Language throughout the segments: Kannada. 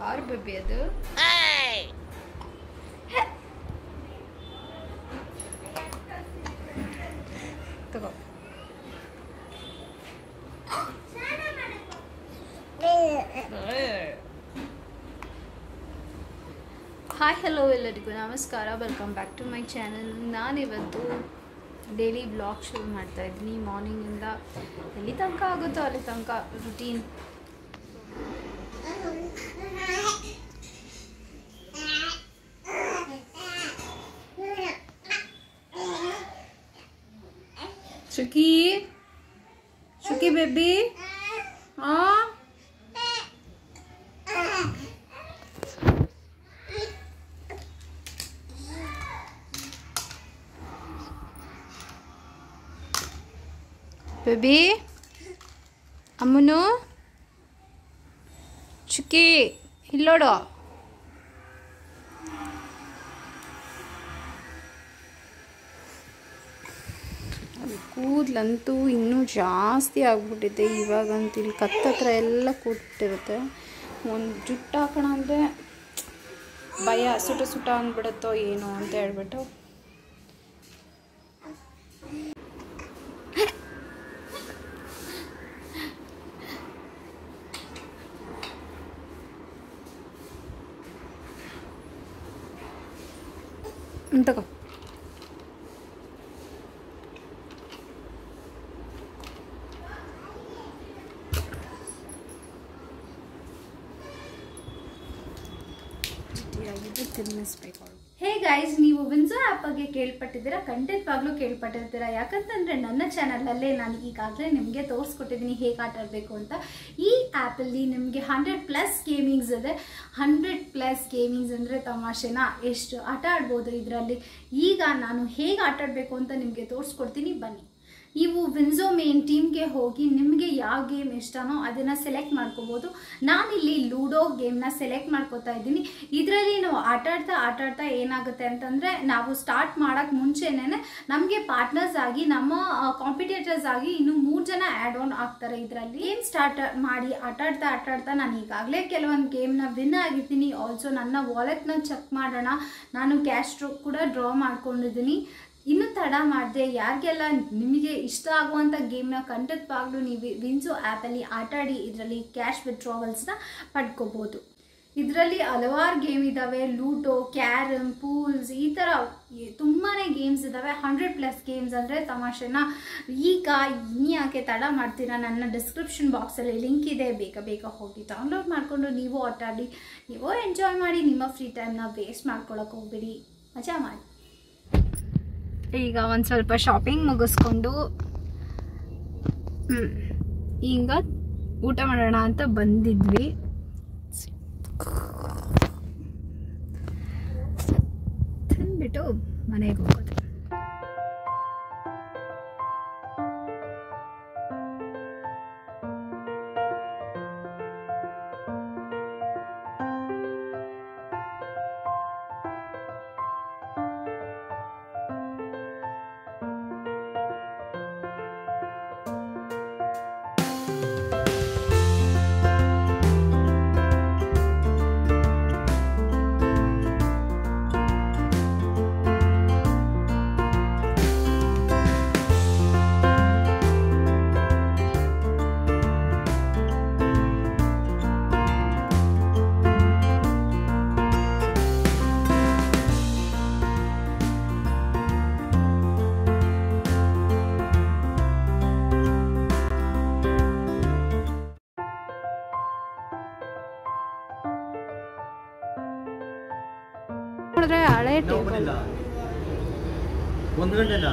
ಯಾರು ಬೇಬಿ ಅದು ತಗೋ ಹಾಯ್ ಹಲೋ ಎಲ್ಲರಿಗೂ ನಮಸ್ಕಾರ welcome back to my channel ನಾನಿವತ್ತು ಡೈಲಿ ಬ್ಲಾಗ್ ಶುರು ಮಾಡ್ತಾ ಇದ್ದೀನಿ ಮಾರ್ನಿಂಗಿಂದ ಎಲ್ಲಿ ತನಕ ಆಗುತ್ತೋ ಅಲ್ಲಿ ತನಕ ರುಟೀನ್ ಶುಕಿ ಶುಕಿ ಬೇಬಿ ಆ ಬೇಬಿ ಅಮ್ಮನು ಚುಕ್ಕಿ ಇಲ್ಲೋಡು ಅದು ಕೂದಲಂತೂ ಇನ್ನೂ ಜಾಸ್ತಿ ಆಗ್ಬಿಟ್ಟಿದೆ ಇವಾಗಂತೂ ಇಲ್ಲಿ ಕತ್ತತ್ರ ಎಲ್ಲ ಕೂತಿರುತ್ತೆ ಒಂದು ಜುಟ್ಟು ಹಾಕೋಣ ಅಂದರೆ ಭಯ ಸುಟ ಸುಟ ಅಂದ್ಬಿಡುತ್ತೋ ಏನೋ ಅಂತ ಹೇಳ್ಬಿಟ್ಟು ಹ್ಮ್, ತಗೋ ತಿನ್ನಿಸ್ಬೇಕು ಹೇ ಗೈಸ್ ನೀವು ವಿನ್ಸೋ ಆ್ಯಪ್ ಬಗ್ಗೆ ಕೇಳ್ಪಟ್ಟಿದ್ದೀರಾ ಖಂಡಿತವಾಗ್ಲೂ ಕೇಳ್ಪಟ್ಟಿರ್ತೀರಾ ಯಾಕಂತಂದರೆ ನನ್ನ ಚಾನಲಲ್ಲೇ ನಾನು ಈಗಾಗಲೇ ನಿಮಗೆ ತೋರಿಸ್ಕೊಟ್ಟಿದ್ದೀನಿ ಹೇಗೆ ಆಟ ಆಡಬೇಕು ಅಂತ ಈ ಆ್ಯಪಲ್ಲಿ ನಿಮಗೆ ಹಂಡ್ರೆಡ್ ಪ್ಲಸ್ ಗೇಮಿಂಗ್ಸ್ ಇದೆ ಹಂಡ್ರೆಡ್ ಪ್ಲಸ್ ಗೇಮಿಂಗ್ಸ್ ಅಂದರೆ ತಮಾಷೆನ ಎಷ್ಟು ಆಟ ಆಡ್ಬೋದು ಇದರಲ್ಲಿ ಈಗ ನಾನು ಹೇಗೆ ಆಟ ಆಡಬೇಕು ಅಂತ ನಿಮಗೆ ತೋರಿಸ್ಕೊಡ್ತೀನಿ ಬನ್ನಿ ನೀವು ವಿನ್ಸೋ ಮೇನ್ ಟೀಮ್ಗೆ ಹೋಗಿ ನಿಮಗೆ ಯಾವ ಗೇಮ್ ಇಷ್ಟನೋ ಅದನ್ನು ಸೆಲೆಕ್ಟ್ ಮಾಡ್ಕೋಬೋದು ನಾನಿಲ್ಲಿ ಲೂಡೋ ಗೇಮ್ನ ಸೆಲೆಕ್ಟ್ ಮಾಡ್ಕೋತಾ ಇದ್ದೀನಿ ಇದರಲ್ಲಿ ನಾವು ಆಟ ಆಡ್ತಾ ಆಟ ಆಡ್ತಾ ಏನಾಗುತ್ತೆ ಅಂತಂದರೆ ನಾವು ಸ್ಟಾರ್ಟ್ ಮಾಡೋಕ್ಕೆ ಮುಂಚೆನೇ ನಮಗೆ ಪಾರ್ಟ್ನರ್ಸ್ ಆಗಿ ನಮ್ಮ ಕಾಂಪಿಟೇಟರ್ಸ್ ಆಗಿ ಇನ್ನು ಮೂರು ಜನ ಆ್ಯಡ್ ಆನ್ ಆಗ್ತಾರೆ ಇದರಲ್ಲಿ ಗೇಮ್ ಸ್ಟಾರ್ಟ್ ಮಾಡಿ ಆಟ ಆಡ್ತಾ ಆಟ ಆಡ್ತಾ ನಾನು ಈಗಾಗಲೇ ಕೆಲವೊಂದು ಗೇಮ್ನ ವಿನ್ ಆಗಿದ್ದೀನಿ ಆಲ್ಸೋ ನನ್ನ ವಾಲೆಟ್ನ ಚೆಕ್ ಮಾಡೋಣ ನಾನು ಕ್ಯಾಶ್ ಕೂಡ ಡ್ರಾ ಮಾಡ್ಕೊಂಡಿದ್ದೀನಿ ಇನ್ನು ತಡ ಮಾಡದೆ ಯಾರಿಗೆಲ್ಲ ನಿಮಗೆ ಇಷ್ಟ ಆಗುವಂಥ ಗೇಮ್ನ ಖಂಡಿತವಾಗ್ಲೂ ನೀವು ವಿನ್ಸೋ ಆ್ಯಪಲ್ಲಿ ಆಟಾಡಿ ಇದರಲ್ಲಿ ಕ್ಯಾಶ್ ವಿತ್ಡ್ರಾವಲ್ಸ್ನ ಪಡ್ಕೋಬೋದು ಇದರಲ್ಲಿ ಹಲವಾರು ಗೇಮ್ ಇದ್ದಾವೆ ಲೂಟೋ ಕ್ಯಾರಮ್ ಪೂಲ್ಸ್ ಈ ಥರ ತುಂಬಾ ಗೇಮ್ಸ್ ಇದ್ದಾವೆ ಹಂಡ್ರೆಡ್ ಪ್ಲಸ್ ಗೇಮ್ಸ್ ಅಂದರೆ ತಮಾಷೆನ ಈಗ ಇನ್ಯಾಕೆ ತಡ ಮಾಡ್ತೀರಾ ನನ್ನ ಡಿಸ್ಕ್ರಿಪ್ಷನ್ ಬಾಕ್ಸಲ್ಲಿ ಲಿಂಕ್ ಇದೆ ಬೇಗ ಬೇಗ ಹೋಗಿ ಡೌನ್ಲೋಡ್ ಮಾಡಿಕೊಂಡು ನೀವು ಆಟಾಡಿ ನೀವು ಎಂಜಾಯ್ ಮಾಡಿ ನಿಮ್ಮ ಫ್ರೀ ಟೈಮ್ನ ವೇಸ್ಟ್ ಮಾಡ್ಕೊಳಕ್ಕೆ ಹೋಗ್ಬೇಡಿ ಮಜಾ ಮಾಡಿ ಈಗ ಒಂದು ಸ್ವಲ್ಪ ಶಾಪಿಂಗ್ ಮುಗಿಸ್ಕೊಂಡು ಹ್ಮ್, ಈಗ ಊಟ ಮಾಡೋಣ ಅಂತ ಬಂದಿದ್ವಿ ತಿಂದ್ಬಿಟ್ಟು ಮನೆಗೆ ಹೋಗೋದು ನೋಡಿದ್ರೆ ಹಳೆ ಟೇಬಲ್ ಒಂದು ಗಂಟೆನ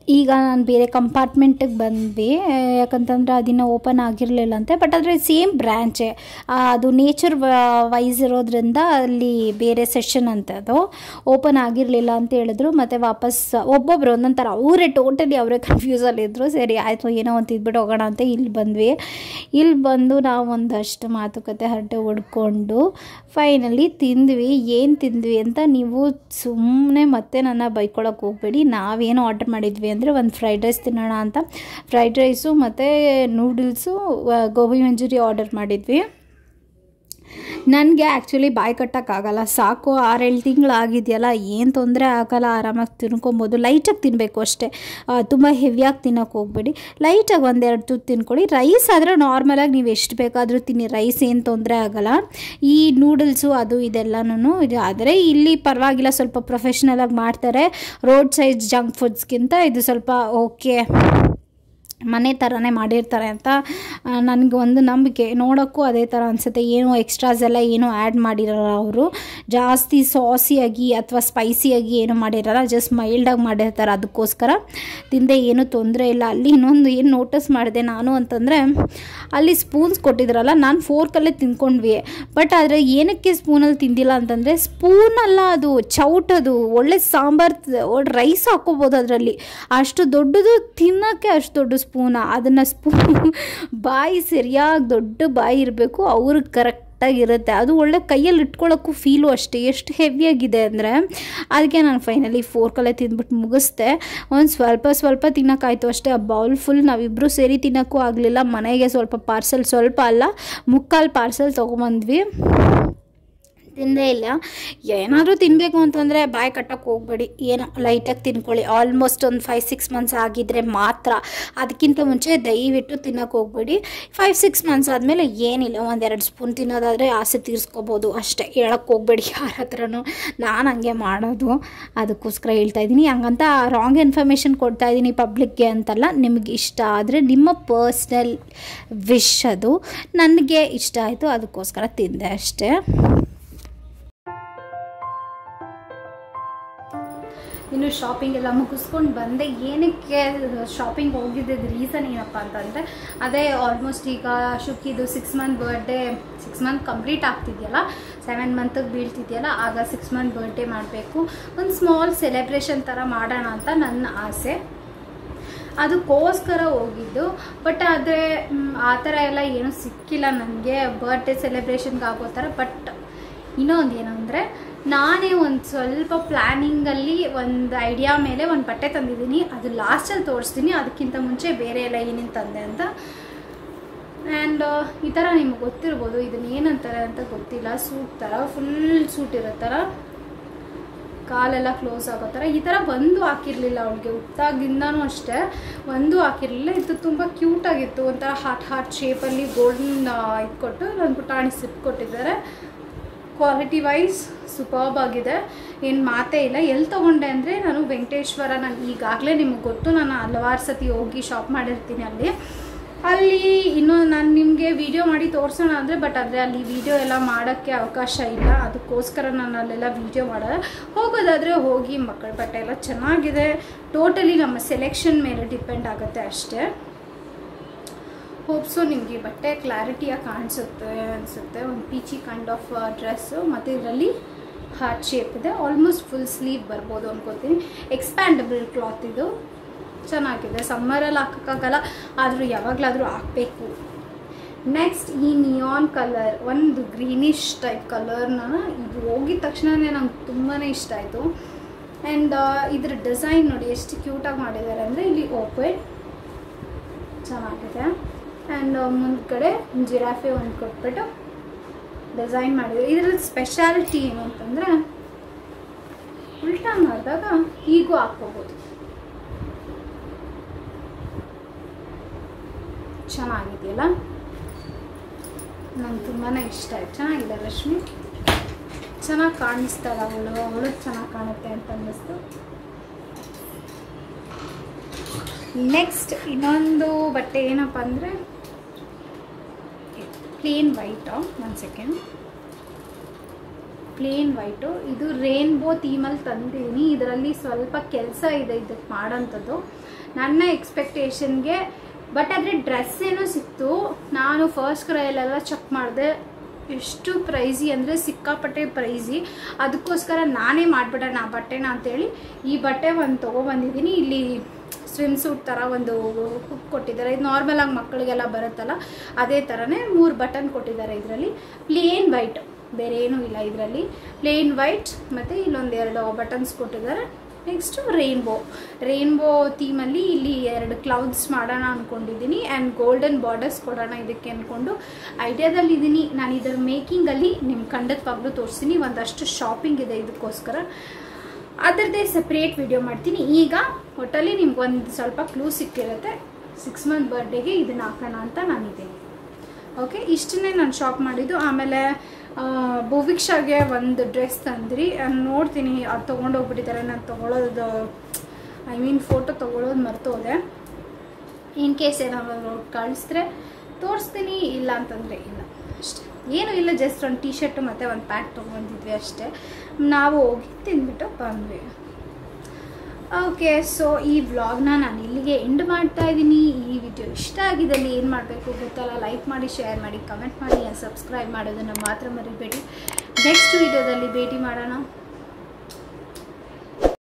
ಈಗ ನಾನು ಬೇರೆ ಕಂಪಾರ್ಟ್ಮೆಂಟಿಗೆ ಬಂದ್ವಿ ಯಾಕಂತಂದ್ರೆ ಅದಿನ್ನು ಓಪನ್ ಆಗಿರಲಿಲ್ಲಂತೆ ಬಟ್ ಆದರೆ ಸೇಮ್ ಬ್ರ್ಯಾಂಚೆ ಅದು ನೇಚರ್ ವೈಸ್ ಇರೋದ್ರಿಂದ ಅಲ್ಲಿ ಬೇರೆ ಸೆಷನ್ ಅಂತ ಅದು ಓಪನ್ ಆಗಿರಲಿಲ್ಲ ಅಂತ ಹೇಳಿದ್ರು ಮತ್ತು ವಾಪಸ್ ಒಬ್ಬೊಬ್ಬರು ಒಂದೊಂದು ಥರ ಅವರೇ ಟೋಟಲಿ ಅವರೇ ಕನ್ಫ್ಯೂಸಲ್ಲಿದ್ದರು ಸರಿ ಆಯಿತು ಏನೋ ಅಂತ ಇದ್ಬಿಟ್ಟು ಹೋಗೋಣ ಅಂತ ಇಲ್ಲಿ ಬಂದ್ವಿ ಇಲ್ಲಿ ಬಂದು ನಾವು ಒಂದಷ್ಟು ಮಾತುಕತೆ ಹರಟೆ ಹೊಡ್ಕೊಂಡು ಫೈನಲಿ ತಿಂದ್ವಿ ಏನು ತಿಂದ್ವಿ ಅಂತ ನೀವು ಸುಮ್ಮನೆ ಮತ್ತೆ ನನ್ನ ಬೈಕೊಳಕ್ಕೆ ಹೋಗ್ಬೇಡಿ ನಾವೇನು ಆರ್ಡರ್ ಮಾಡಿದ್ವಿ ಅಂದರೆ ಒಂದು ಫ್ರೈಡ್ ರೈಸ್ ತಿನ್ನೋಣ ಅಂತ ಫ್ರೈಡ್ ರೈಸು ಮತ್ತು ನೂಡಲ್ಸು ಗೋಬಿ ಮಂಚೂರಿ ಆರ್ಡರ್ ಮಾಡಿದ್ವಿ ನನಗೆ ಆ್ಯಕ್ಚುಲಿ ಬಾಯಿ ಕಟ್ಟೋಕ್ಕಾಗಲ್ಲ ಸಾಕು ಆರೇಳು ತಿಂಗಳಾಗಿದೆಯಲ್ಲ ಏನು ತೊಂದರೆ ಆಗಲ್ಲ ಆರಾಮಾಗಿ ತಿನ್ಕೊಬೋದು ಲೈಟಾಗಿ ತಿನ್ನಬೇಕು ಅಷ್ಟೇ ತುಂಬ ಹೆವಿಯಾಗಿ ತಿನ್ನೋಕೆ ಹೋಗ್ಬೇಡಿ ಲೈಟಾಗಿ ಒಂದೆರಡು ತುತ್ತು ತಿನ್ಕೊಳ್ಳಿ ರೈಸ್ ಆದರೆ ನಾರ್ಮಲಾಗಿ ನೀವು ಎಷ್ಟು ಬೇಕಾದರೂ ತಿನ್ನಿ ರೈಸ್ ಏನು ತೊಂದರೆ ಆಗಲ್ಲ ಈ ನೂಡಲ್ಸು ಅದು ಇದೆಲ್ಲನೂ ಇದು ಆದರೆ ಇಲ್ಲಿ ಪರವಾಗಿಲ್ಲ ಸ್ವಲ್ಪ ಪ್ರೊಫೆಷ್ನಲಾಗಿ ಮಾಡ್ತಾರೆ ರೋಡ್ ಸೈಡ್ ಜಂಕ್ ಫುಡ್ಸ್ಗಿಂತ ಇದು ಸ್ವಲ್ಪ ಓಕೆ ಮನೆ ಥರನೇ ಮಾಡಿರ್ತಾರೆ ಅಂತ ನನಗೆ ಒಂದು ನಂಬಿಕೆ ನೋಡೋಕ್ಕೂ ಅದೇ ಥರ ಅನಿಸುತ್ತೆ ಏನು ಎಕ್ಸ್ಟ್ರಾಸ್ ಎಲ್ಲ ಏನೂ ಆ್ಯಡ್ ಮಾಡಿರಲ್ಲ ಅವರು ಜಾಸ್ತಿ ಸಾಸಿಯಾಗಿ ಅಥವಾ ಸ್ಪೈಸಿಯಾಗಿ ಏನು ಮಾಡಿರಲ್ಲ ಜಸ್ಟ್ ಮೈಲ್ಡಾಗಿ ಮಾಡಿರ್ತಾರೆ ಅದಕ್ಕೋಸ್ಕರ ತಿಂದೆ ಏನೂ ತೊಂದರೆ ಇಲ್ಲ ಅಲ್ಲಿ ಇನ್ನೊಂದು ಏನು ನೋಟಿಸ್ ಮಾಡಿದೆ ನಾನು ಅಂತಂದರೆ ಅಲ್ಲಿ ಸ್ಪೂನ್ಸ್ ಕೊಟ್ಟಿದ್ರಲ್ಲ ನಾನು ಫೋರ್ಕಲ್ಲೇ ತಿನ್ಕೊಂಡ್ವಿ ಬಟ್ ಆದರೆ ಏನಕ್ಕೆ ಸ್ಪೂನಲ್ಲಿ ತಿಂದಿಲ್ಲ ಅಂತಂದರೆ ಸ್ಪೂನ್ ಅಲ್ಲ ಅದು ಚೌಟದು ಒಳ್ಳೆ ಸಾಂಬಾರು ರೈಸ್ ಹಾಕೋಬೋದು ಅದರಲ್ಲಿ ಅಷ್ಟು ದೊಡ್ಡದು ತಿನ್ನೋಕ್ಕೆ ಅಷ್ಟು ದೊಡ್ಡ ಸ್ಪೂನ ಅದನ್ನು ಸ್ಪೂನ್ ಬಾಯಿ ಸರಿಯಾಗಿ ದೊಡ್ಡ ಬಾಯಿ ಇರಬೇಕು ಅವ್ರಿಗೆ ಕರೆಕ್ಟಾಗಿರುತ್ತೆ ಅದು ಒಳ್ಳೆ ಕೈಯಲ್ಲಿ ಇಟ್ಕೊಳ್ಳೋಕ್ಕೂ ಫೀಲು ಅಷ್ಟೇ ಎಷ್ಟು ಹೆವಿಯಾಗಿದೆ ಅಂದರೆ ಅದಕ್ಕೆ ನಾನು ಫೈನಲಿ ಫೋರ್ಕಲ್ಲೇ ತಿಂದ್ಬಿಟ್ಟು ಮುಗಿಸ್ದೆ ಒಂದು ಸ್ವಲ್ಪ ಸ್ವಲ್ಪ ತಿನ್ನೋಕ್ಕಾಯ್ತು ಅಷ್ಟೇ ಆ ಬೌಲ್ ಫುಲ್ ನಾವಿಬ್ಬರು ಸೇರಿ ತಿನ್ನೋಕ್ಕೂ ಆಗಲಿಲ್ಲ ಮನೆಗೆ ಸ್ವಲ್ಪ ಪಾರ್ಸೆಲ್ ಸ್ವಲ್ಪ ಅಲ್ಲ ಮುಕ್ಕಾಲು ಪಾರ್ಸೆಲ್ ತೊಗೊಂಬಂದ್ವಿ ತಿಂದೇ ಇಲ್ಲ ಏನಾದರೂ ತಿನ್ನಬೇಕು ಅಂತಂದರೆ ಬಾಯಿ ಕಟ್ಟಕ್ಕೆ ಹೋಗ್ಬೇಡಿ ಏನೋ ಲೈಟಾಗಿ ತಿನ್ಕೊಳ್ಳಿ ಆಲ್ಮೋಸ್ಟ್ ಒಂದು ಫೈವ್ ಸಿಕ್ಸ್ ಮಂತ್ಸ್ ಆಗಿದ್ದರೆ ಮಾತ್ರ ಅದಕ್ಕಿಂತ ಮುಂಚೆ ದಯವಿಟ್ಟು ತಿನ್ನೋಕೆ ಹೋಗ್ಬೇಡಿ ಫೈವ್ ಸಿಕ್ಸ್ ಮಂತ್ಸ್ ಆದಮೇಲೆ ಏನಿಲ್ಲ ಒಂದೆರಡು ಸ್ಪೂನ್ ತಿನ್ನೋದಾದರೆ ಆಸೆ ತೀರಿಸ್ಕೋಬೋದು ಅಷ್ಟೇ ಹೇಳಕ್ಕೆ ಹೋಗ್ಬೇಡಿ ಯಾರ ಹತ್ರನೂ ನಾನು ಹಂಗೆ ಮಾಡೋದು ಅದಕ್ಕೋಸ್ಕರ ಹೇಳ್ತಾ ಇದ್ದೀನಿ ಹಂಗಂತ ರಾಂಗ್ ಇನ್ಫಾರ್ಮೇಷನ್ ಕೊಡ್ತಾ ಇದ್ದೀನಿ ಪಬ್ಲಿಕ್ಗೆ ಅಂತಲ್ಲ ನಿಮಗೆ ಇಷ್ಟ ಆದರೆ ನಿಮ್ಮ ಪರ್ಸ್ನಲ್ ವಿಶ್ ಅದು ನನಗೆ ಇಷ್ಟ ಆಯಿತು ಅದಕ್ಕೋಸ್ಕರ ತಿಂದೆ ಅಷ್ಟೇ ಇನ್ನು ಶಾಪಿಂಗ್ ಎಲ್ಲ ಮುಗಿಸ್ಕೊಂಡು ಬಂದೆ ಏನಕ್ಕೆ ಶಾಪಿಂಗ್ ಹೋಗಿದ್ದಿದ್ದು ರೀಸನ್ ಏನಪ್ಪ ಅಂತಂದರೆ ಅದೇ ಆಲ್ಮೋಸ್ಟ್ ಈಗ ಶುಕ್ಕಿದು six month birthday six month complete ಆಗ್ತಿದೆಯಲ್ಲ ಸೆವೆನ್ ಮಂತಿಗೆ ಬೀಳ್ತಿದೆಯಲ್ಲ ಆಗ ಸಿಕ್ಸ್ ಮಂತ್ ಬರ್ಡೇ ಮಾಡಬೇಕು ಒಂದು ಸ್ಮಾಲ್ ಸೆಲೆಬ್ರೇಷನ್ ಥರ ಮಾಡೋಣ ಅಂತ ನನ್ನ ಆಸೆ ಅದಕ್ಕೋಸ್ಕರ ಹೋಗಿದ್ದು ಬಟ್ ಆದರೆ ಆ ಥರ ಎಲ್ಲ ಏನೂ ಸಿಕ್ಕಿಲ್ಲ ನನಗೆ ಬರ್ಡೇ ಸೆಲೆಬ್ರೇಷನ್ಗೆ ಆಗೋ ಥರ ಬಟ್ ಇನ್ನೊಂದು ಏನು ಅಂದರೆ ನಾನೇ ಒಂದು ಸ್ವಲ್ಪ ಪ್ಲ್ಯಾನಿಂಗಲ್ಲಿ ಒಂದು ಐಡಿಯಾ ಮೇಲೆ ಒಂದು ಬಟ್ಟೆ ತಂದಿದ್ದೀನಿ ಅದು ಲಾಸ್ಟಲ್ಲಿ ತೋರಿಸ್ತೀನಿ ಅದಕ್ಕಿಂತ ಮುಂಚೆ ಬೇರೆ ಎಲ್ಲ ಏನೇನು ತಂದೆ ಅಂತ ಆ್ಯಂಡ್ ಈ ಥರ ನಿಮ್ಗೆ ಗೊತ್ತಿರ್ಬೋದು ಇದನ್ನ ಏನಂತಾರೆ ಅಂತ ಗೊತ್ತಿಲ್ಲ ಸೂಟ್ ಥರ ಫುಲ್ ಸೂಟ್ ಇರೋ ಥರ ಕಾಲೆಲ್ಲ ಕ್ಲೋಸ್ ಆಗೋ ಥರ ಈ ಥರ ಒಂದು ಹಾಕಿರಲಿಲ್ಲ ಅವಳಿಗೆ ಹುಟ್ಟಾಗಿಂದನೂ ಅಷ್ಟೇ ಒಂದು ಹಾಕಿರಲಿಲ್ಲ ಇದು ತುಂಬ ಕ್ಯೂಟಾಗಿತ್ತು ಒಂಥರ ಹಾರ್ಟ್ ಹಾರ್ಟ್ ಶೇಪಲ್ಲಿ ಗೋಲ್ಡನ್ ಇಟ್ಕೊಟ್ಟು ನನ್ನ ಪುಟಾಣಿ ಸಿಪ್ ಕೊಟ್ಟಿದ್ದಾರೆ ಕ್ವಾಲಿಟಿ ವೈಸ್ ಸೂಪರ್ಬ್ ಆಗಿದೆ ಏನು ಮಾತೇ ಇಲ್ಲ ಎಲ್ಲಿ ತೊಗೊಂಡೆ ಅಂದರೆ ನಾನು ವೆಂಕಟೇಶ್ವರ ನಾನು ಈಗಾಗಲೇ ನಿಮಗೆ ಗೊತ್ತು ನಾನು ಹಲವಾರು ಸತಿ ಹೋಗಿ ಶಾಪ್ ಮಾಡಿರ್ತೀನಿ ಅಲ್ಲಿ ಅಲ್ಲಿ ಇನ್ನೂ ನಾನು ನಿಮಗೆ ವಿಡಿಯೋ ಮಾಡಿ ತೋರಿಸೋಣ ಅಂದರೆ ಬಟ್ ಆದರೆ ಅಲ್ಲಿ ವಿಡಿಯೋ ಎಲ್ಲ ಮಾಡೋಕ್ಕೆ ಅವಕಾಶ ಇಲ್ಲ ಅದಕ್ಕೋಸ್ಕರ ನಾನು ಅಲ್ಲೆಲ್ಲ ವಿಡಿಯೋ ಮಾಡೋದು ಹೋಗೋದಾದರೆ ಹೋಗಿ ಮಕ್ಕಳ ಬಟ್ಟೆ ಎಲ್ಲ ಚೆನ್ನಾಗಿದೆ ಟೋಟಲಿ ನಮ್ಮ ಸೆಲೆಕ್ಷನ್ ಮೇಲೆ ಡಿಪೆಂಡ್ ಆಗುತ್ತೆ ಅಷ್ಟೇ ಹೋಪ್ಸು ನಿಮಗೆ ಬಟ್ಟೆ ಕ್ಲಾರಿಟಿಯಾಗಿ ಕಾಣಿಸುತ್ತೆ ಅನಿಸುತ್ತೆ ಒಂದು ಪೀಚಿ ಕೈಂಡ್ ಆಫ್ ಡ್ರೆಸ್ಸು ಮತ್ತು ಇದರಲ್ಲಿ ಹಾರ್ಟ್ ಶೇಪ್ ಇದೆ ಆಲ್ಮೋಸ್ಟ್ ಫುಲ್ ಸ್ಲೀವ್ ಬರ್ಬೋದು ಅನ್ಕೋತೀನಿ ಎಕ್ಸ್ಪ್ಯಾಂಡಬಲ್ ಕ್ಲಾತ್ ಇದು ಚೆನ್ನಾಗಿದೆ ಸಮ್ಮರಲ್ಲಿ ಹಾಕೋಕ್ಕಾಗಲ್ಲ ಆದರೂ ಯಾವಾಗಲಾದರೂ ಹಾಕಬೇಕು ನೆಕ್ಸ್ಟ್ ಈ ನಿಯಾನ್ ಕಲರ್ ಒಂದು ಗ್ರೀನಿಶ್ ಟೈಪ್ ಕಲರ್ನ ಇದು ಹೋಗಿದ ತಕ್ಷಣವೇ ನಂಗೆ ತುಂಬಾ ಇಷ್ಟ ಆಯಿತು ಆ್ಯಂಡ್ ಇದ್ರ ಡಿಸೈನ್ ನೋಡಿ ಎಷ್ಟು ಕ್ಯೂಟಾಗಿ ಮಾಡಿದ್ದಾರೆ ಅಂದರೆ ಇಲ್ಲಿ ಓಪನ್ ಚೆನ್ನಾಗಿದೆ ಆ್ಯಂಡ್ ಮುಂದ್ಗಡೆ ಜಿರಾಫೆ ಒಂದು ಕೊಟ್ಬಿಟ್ಟು ಡಿಸೈನ್ ಮಾಡಿದ್ರು ಇದರಲ್ಲಿ ಸ್ಪೆಷಾಲಿಟಿ ಏನು ಅಂತಂದರೆ ಉಲ್ಟಾ ಮಾಡಿದಾಗ ಹೀಗೂ ಹಾಕ್ಕೋಬೋದು ಚೆನ್ನಾಗಿದೆಯಲ್ಲ ನಂಗೆ ತುಂಬಾ ಇಷ್ಟ ಆಯ್ತು ಚೆನ್ನಾಗಿದೆ ರಶ್ಮಿ ಚೆನ್ನಾಗಿ ಕಾಣಿಸ್ತಾಳೆ ಅವಳು ಅವಳು ಚೆನ್ನಾಗಿ ಕಾಣುತ್ತೆ ಅಂತ ಅನ್ನಿಸ್ತು ನೆಕ್ಸ್ಟ್ ಇನ್ನೊಂದು ಬಟ್ಟೆ ಏನಪ್ಪ ಅಂದರೆ ಪ್ಲೇನ್ ವೈಟು ಒಂದು ಸೆಕೆಂಡ್ ಪ್ಲೇನ್ ವೈಟು ಇದು ರೇನ್ಬೋ ಥೀಮಲ್ಲಿ ತಂದಿದ್ದೀನಿ ಇದರಲ್ಲಿ ಸ್ವಲ್ಪ ಕೆಲಸ ಇದೆ ಇದಕ್ಕೆ ಮಾಡೋಂಥದ್ದು ನನ್ನ ಎಕ್ಸ್ಪೆಕ್ಟೇಷನ್ಗೆ ಬಟ್ ಆದರೆ ಡ್ರೆಸ್ ಏನೋ ಸಿಕ್ತು ನಾನು ಫಸ್ಟ್ ಕ್ರೈಲೆಲ್ಲ ಚೆಕ್ ಮಾಡಿದೆ ಎಷ್ಟು ಪ್ರೈಸಿ ಅಂದರೆ ಸಿಕ್ಕಾಪಟ್ಟೆ ಪ್ರೈಸಿ ಅದಕ್ಕೋಸ್ಕರ ನಾನೇ ಮಾಡಿಬಿಡೋಣ ಆ ಬಟ್ಟೆನ ಅಂತೇಳಿ ಈ ಬಟ್ಟೆ ಒಂದು ತೊಗೊಬಂದಿದ್ದೀನಿ ಇಲ್ಲಿ ಸ್ವಿಮ್ ಸೂಟ್ ಥರ ಒಂದು ಹುಕ್ ಕೊಟ್ಟಿದ್ದಾರೆ ಇದು ನಾರ್ಮಲಾಗಿ ಮಕ್ಕಳಿಗೆಲ್ಲ ಬರುತ್ತಲ್ಲ ಅದೇ ಥರನೇ ಮೂರು ಬಟನ್ ಕೊಟ್ಟಿದ್ದಾರೆ ಇದರಲ್ಲಿ ಪ್ಲೇನ್ ವೈಟ್ ಬೇರೆ ಏನೂ ಇಲ್ಲ ಇದರಲ್ಲಿ ಪ್ಲೇನ್ ವೈಟ್ ಮತ್ತು ಇಲ್ಲೊಂದು ಎರಡು ಬಟನ್ಸ್ ಕೊಟ್ಟಿದ್ದಾರೆ ನೆಕ್ಸ್ಟು ರೈನ್ಬೋ ರೈನ್ಬೋ ಥೀಮಲ್ಲಿ ಇಲ್ಲಿ ಎರಡು ಕ್ಲೌಡ್ಸ್ ಮಾಡೋಣ ಅಂದ್ಕೊಂಡಿದ್ದೀನಿ ಆ್ಯಂಡ್ ಗೋಲ್ಡನ್ ಬಾರ್ಡರ್ಸ್ ಕೊಡೋಣ ಇದಕ್ಕೆ ಅಂದ್ಕೊಂಡು ಐಡಿಯಾದಲ್ಲಿ ಇದ್ದೀನಿ ನಾನು ಇದರ ಮೇಕಿಂಗಲ್ಲಿ ನಿಮ್ಮ ಖಂಡಿತವಾಗ್ಲೂ ತೋರಿಸ್ತೀನಿ ಒಂದಷ್ಟು ಶಾಪಿಂಗ್ ಇದೆ ಇದಕ್ಕೋಸ್ಕರ ಅದರದ್ದೇ ಸಪ್ರೇಟ್ ವಿಡಿಯೋ ಮಾಡ್ತೀನಿ ಈಗ ಒಟ್ಟಲ್ಲಿ ನಿಮ್ಗೆ ಒಂದು ಸ್ವಲ್ಪ ಕ್ಲೂ ಸಿಕ್ಕಿರುತ್ತೆ ಸಿಕ್ಸ್ ಮಂತ್ ಬರ್ಡೇಗೆ ಇದನ್ನು ಹಾಕೋಣ ಅಂತ ನಾನಿದ್ದೀನಿ ಓಕೆ ಇಷ್ಟನ್ನೇ ನಾನು ಶಾಪ್ ಮಾಡಿದ್ದು ಆಮೇಲೆ ಭುವಿಕ್ಷಾಗೆ ಒಂದು ಡ್ರೆಸ್ ತಂದ್ರಿ ಅದ್ ನೋಡ್ತೀನಿ ಅದು ತೊಗೊಂಡೋಗ್ಬಿಟ್ಟಿದ್ದಾರೆ ನಾನು ತೊಗೊಳೋದು ಐ ಮೀನ್ ಫೋಟೋ ತೊಗೊಳೋದು ಮರ್ತೋದೆ ಇನ್ ಕೇಸ್ ಏನಾದ್ರು ಕಳಿಸಿದ್ರೆ ತೋರಿಸ್ತೀನಿ ಇಲ್ಲ ಅಂತಂದರೆ ಇಲ್ಲ ಅಷ್ಟೇ ಏನೂ ಇಲ್ಲ ಜಸ್ಟ್ ಒಂದು ಟೀ ಶರ್ಟು ಮತ್ತು ಒಂದು ಪ್ಯಾಂಟ್ ತೊಗೊಂಡಿದ್ವಿ ಅಷ್ಟೇ ನಾವು ಹೋಗಿ ತಿಂದ್ಬಿಟ್ಟು ಬಂದ್ವಿ ಓಕೆ ಸೊ ಈ ವ್ಲಾಗ್ನ ನಾನು ಇಲ್ಲಿಗೆ ಎಂಡ್ ಮಾಡ್ತಾ ಇದ್ದೀನಿ ಈ ವಿಡಿಯೋ ಇಷ್ಟ ಆಗಿದ್ದಲ್ಲಿ ಏನು ಮಾಡಬೇಕು ಗೊತ್ತಲ್ಲ ಲೈಕ್ ಮಾಡಿ ಶೇರ್ ಮಾಡಿ ಕಮೆಂಟ್ ಮಾಡಿ ಸಬ್ಸ್ಕ್ರೈಬ್ ಮಾಡೋದನ್ನು ಮಾತ್ರ ಮರಿಬೇಡಿ ನೆಕ್ಸ್ಟ್ ವಿಡಿಯೋದಲ್ಲಿ ಭೇಟಿ ಮಾಡೋಣ